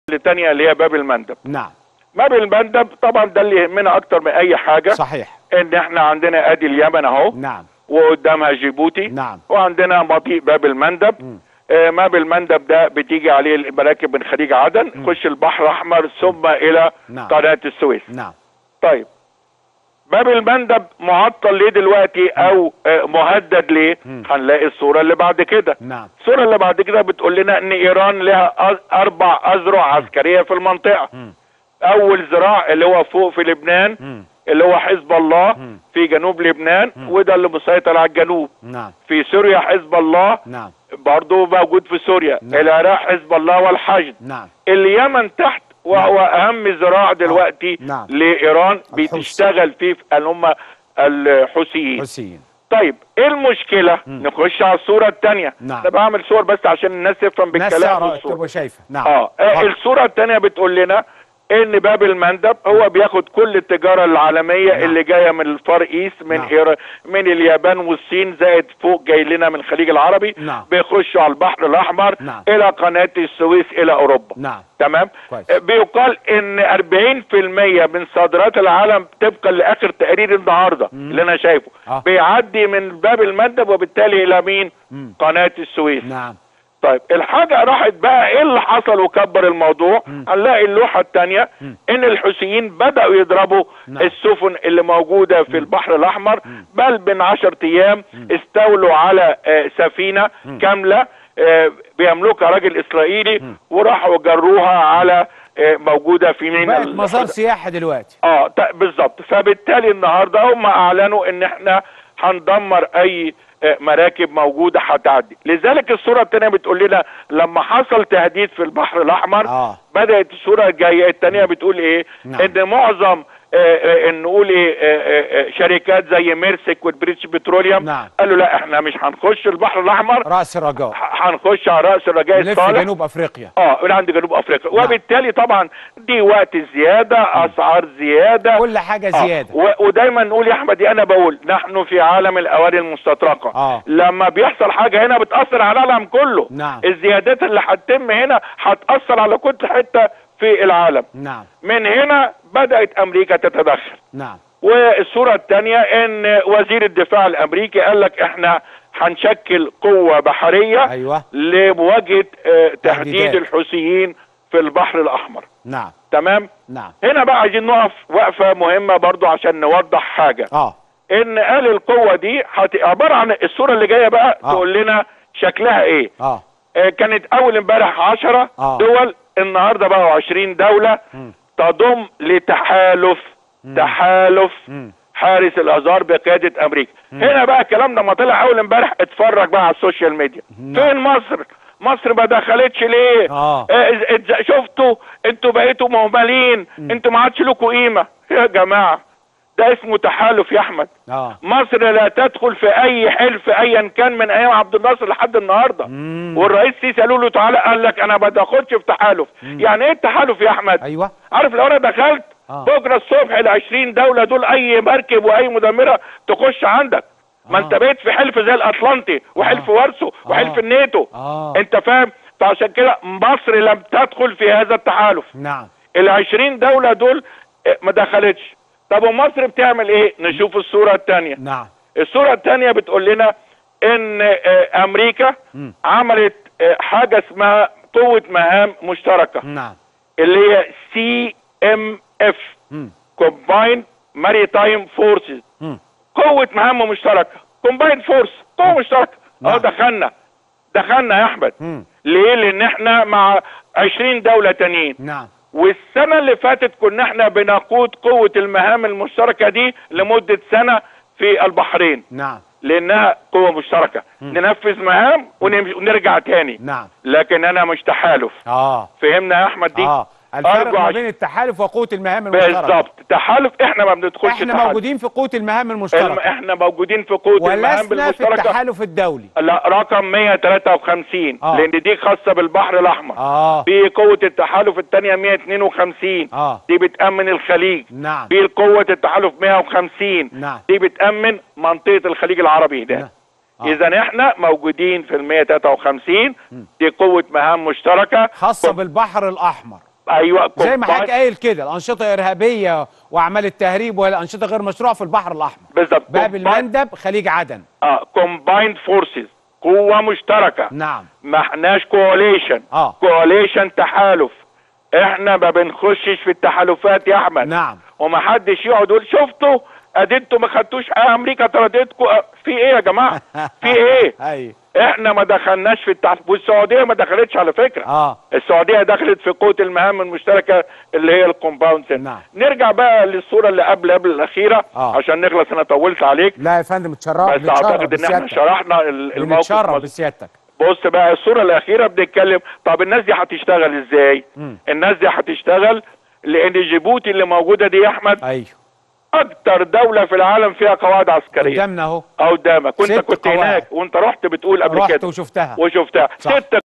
الثانيه اللي هي باب المندب نعم باب المندب طبعا ده اللي يهمنا اكتر من اي حاجه صحيح ان احنا عندنا ادي اليمن اهو نعم وقدامها جيبوتي نعم وعندنا مضيق باب المندب مم. آه، باب المندب ده بتيجي عليه المراكب من خليج عدن يخش البحر الاحمر ثم الى نعم. قناه السويس نعم طيب باب المندب معطل ليه دلوقتي او آه، مهدد ليه مم. هنلاقي الصوره اللي بعد كده نعم الصوره اللي بعد كده بتقول لنا ان ايران لها أ- اربع اذرع عسكريه في المنطقه مم. اول ذراع اللي هو فوق في لبنان مم. اللي هو حزب الله مم. في جنوب لبنان مم. وده اللي مسيطر على الجنوب نعم في سوريا حزب الله نعم برضه موجود في سوريا نعم. العراق حزب الله والحشد نعم اليمن تحت وهو اهم ذراع دلوقتي نعم. لايران الحوثي. بتشتغل فيه في اللي هم الحوثيين حسين طيب ايه المشكله مم. نخش على الصوره الثانيه نعم. انا بعمل صور بس عشان الناس تفهم ناس بالكلام تعرف والصورة. تبقى شايفه نعم اه آه، اتفضل. الصوره الثانيه بتقول لنا ان باب المندب هو بياخد كل التجاره العالميه نعم. اللي جايه من الفار ايست من نعم. إيران من اليابان والصين زائد فوق جاي لنا من الخليج العربي نعم. بيخشوا على البحر الاحمر نعم. الى قناه السويس الى اوروبا نعم تمام كويس. آه، بيقال ان 40% من صادرات العالم طبقا لاخر تقرير النهارده مم. اللي انا شايفه آه. بيعدي من باب المندب وبالتالي الى مين مم. قناه السويس نعم طيب الحاجة راحت بقى ايه اللي حصل وكبر الموضوع مم. هنلاقي اللوحة التانية مم. ان الحوثيين بدأوا يضربوا نعم. السفن اللي موجودة في البحر الاحمر مم. بل من عشر ايام مم. استولوا على آه، سفينة مم. كاملة آه، بيملكها راجل اسرائيلي مم. وراحوا جروها على آه، موجودة في من بقت ال- مزار سياحي دلوقتي اه ت- بالظبط فبالتالي النهارده هم اعلنوا ان احنا هندمر اي آه، مراكب موجوده هتعدي لذلك الصوره الثانيه بتقول لنا لما حصل تهديد في البحر الاحمر اه بدات الصوره الجايه الثانيه بتقول ايه نعم. ان معظم آه، آه، نقول ايه آه، آه، آه، شركات زي ميرسك والبريتش بتروليوم نعم. قالوا لا احنا مش هنخش البحر الاحمر راس الرجاء ح- هنخش على راس الرجاء نلف الصالح جنوب افريقيا اه من عند جنوب افريقيا نعم. وبالتالي طبعا دي وقت زياده اسعار زياده كل حاجه آه، زياده و- ودايما نقول يا احمد انا بقول نحن في عالم الاواني المستطرقه آه. لما بيحصل حاجه هنا بتاثر على العالم كله نعم. الزيادات اللي هتتم هنا هتاثر على كل حته في العالم نعم من هنا بدات امريكا تتدخل نعم والصوره الثانيه ان وزير الدفاع الامريكي قال لك احنا هنشكل قوه بحريه ايوه لمواجهه آه، تهديد تهديدات. الحوثيين في البحر الاحمر نعم تمام نعم هنا بقى عايزين نقف وقفه مهمه برضو عشان نوضح حاجه اه ان قال القوه دي هت... عباره عن الصوره اللي جايه بقى آه. تقول لنا شكلها ايه اه آه كانت اول امبارح 10 آه. دول النهارده بقوا 20 دوله مم. تضم لتحالف مم. تحالف مم. حارس الازهر بقياده امريكا مم. هنا بقى الكلام ده ما طلع اول امبارح اتفرج بقى على السوشيال ميديا نعم. فين مصر مصر ما دخلتش ليه اه آه، إز- إز- شفتوا انتوا بقيتوا مهملين مم. انتوا ما عادش لكم قيمه يا جماعه ده اسمه تحالف يا احمد اه مصر لا تدخل في اي حلف ايا كان من ايام عبد الناصر لحد النهارده مم. والرئيس سيسي قالوا له تعالى قال لك انا ما بدخلش في تحالف مم. يعني ايه التحالف يا احمد ايوه عارف لو انا دخلت آه. بكره الصبح ال 20 دوله دول اي مركب واي مدمره تخش عندك ما آه. انت بقيت في حلف زي الاطلنطي وحلف آه. وارسو وحلف آه. الناتو اه انت فاهم فعشان كده مصر لم تدخل في هذا التحالف نعم ال 20 دوله دول اه، ما دخلتش طب ومصر بتعمل ايه نشوف الصوره الثانيه نعم الصوره الثانيه بتقول لنا ان اه، امريكا مم. عملت اه، حاجه اسمها قوه مهام مشتركه نعم اللي هي سي ام اف مم. كومبايند ماريتايم فورسز مم. قوه مهام مشتركه كومبايند فورس قوه مشتركه نعم. اهو دخلنا دخلنا يا احمد مم. ليه لان احنا مع 20 دوله تانيين نعم والسنه اللي فاتت كنا احنا بنقود قوه المهام المشتركه دي لمده سنه في البحرين نعم لانها قوه مشتركه مم. ننفذ مهام ونم- ونرجع تاني نعم لكن انا مش تحالف اه فهمنا يا احمد دي اه الفرق أرجو ما عش- بين التحالف وقوه المهام المشتركه بالظبط تحالف احنا ما بندخلش احنا تحالف. موجودين في قوه المهام الم- المشتركه احنا موجودين في قوه المهام ولسنا في المشتركه التحالف الدولي لا رقم 153 آه. لان دي خاصه بالبحر الاحمر اه في قوه التحالف الثانيه 152 اه دي بتامن الخليج نعم في قوه التحالف 150 نعم دي بتامن منطقه الخليج العربي نعم. ده آه. اذا احنا موجودين في ال 153 مم. دي قوه مهام مشتركه خاصه بالبحر الاحمر ايوه زي ما combined- حضرتك قايل كده الانشطه ارهابيه واعمال التهريب والانشطه غير مشروعه في البحر الاحمر بالظبط باب combined- المندب خليج عدن اه combined forces قوه مشتركه نعم ما احناش كواليشن اه كواليشن تحالف احنا ما بنخشش في التحالفات يا احمد نعم ومحدش يقعد يقول شفتوا ادي انتوا ما خدتوش آه امريكا طردتكم آه، في ايه يا جماعه في ايه ايوه احنا ما دخلناش في التحالف والسعوديه ما دخلتش على فكره اه السعوديه دخلت في قوه المهام المشتركه اللي هي الكومباوند سنتر. نعم. نرجع بقى للصوره اللي قبل قبل الاخيره آه. عشان نخلص انا طولت عليك لا يا فندم اتشرف بس اعتقد ان احنا شرحنا ال- الموقف بنتشرف مظبوط. بسيادتك بص بقى الصورة الأخيرة بنتكلم طب الناس دي هتشتغل ازاي؟ مم. الناس دي هتشتغل لأن جيبوتي اللي موجودة دي يا أحمد ايوه أكتر دولة في العالم فيها قواعد عسكرية قدامنا اهو قدامك وأنت ست كنت قواعد. هناك وأنت رحت بتقول قبل رحت كده وشفتها وشفتها صح. ست